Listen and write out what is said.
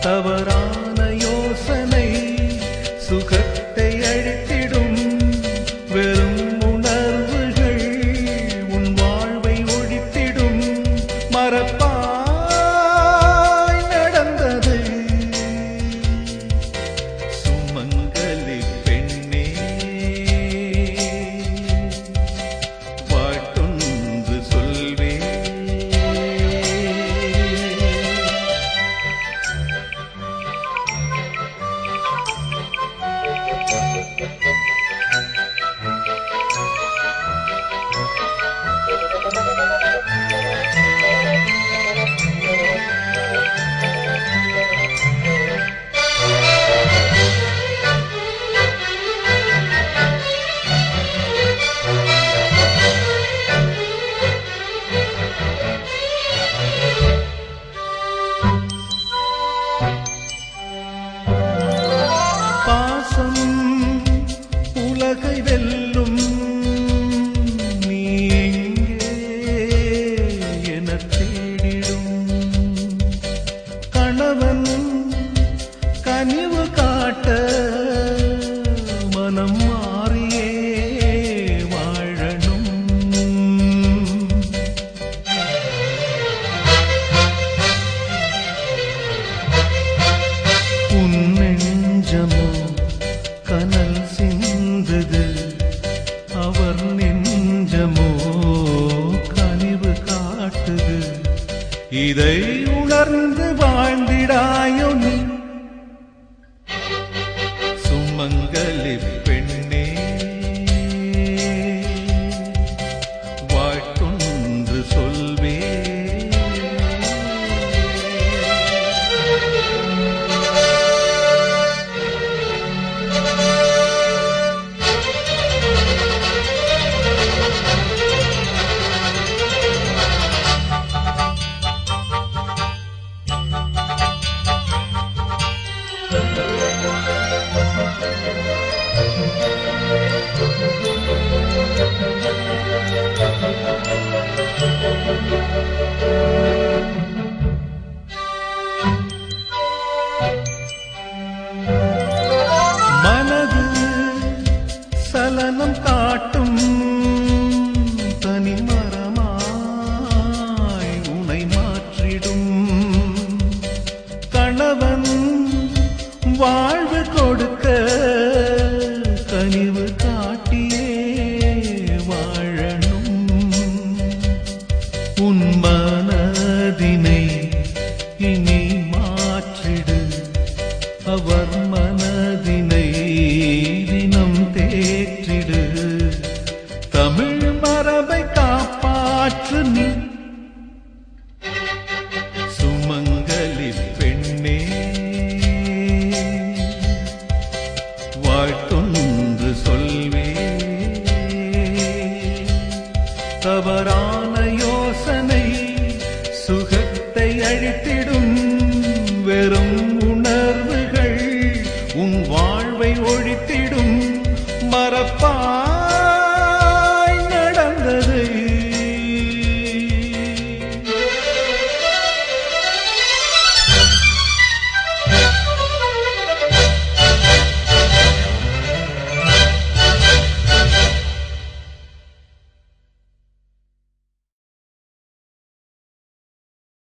தவறான யோசனை சுகத்தை அழித்திடும் வெறும் உணர்வுகள் உன் வாழ்வை ஒழித்திடும் மறப்பாய் நடந்தது சுமங்கலி பெண்ணே பாட்டொன்று சொல்வே பாசம் உலகை வெல்லும் நீ எங்கே என தேடிடும் கணவன் கனிவு காட்ட மனம் மாறியே வாழணும் உன் நெஞ்சமோ கனல் சிந்தது அவர் நெஞ்சமோ கனிவு காட்டுது இதை உணர்ந்து வாழ்ந்திடாயோ நீ சுமங்கலி பெண்ணே வாழ்த்தொன்று சொல்வே மனது சலனம் காட்டும் தனிமரமாய் உனை மாற்றிடும் கணவன் வாழ்வு கொடுக்க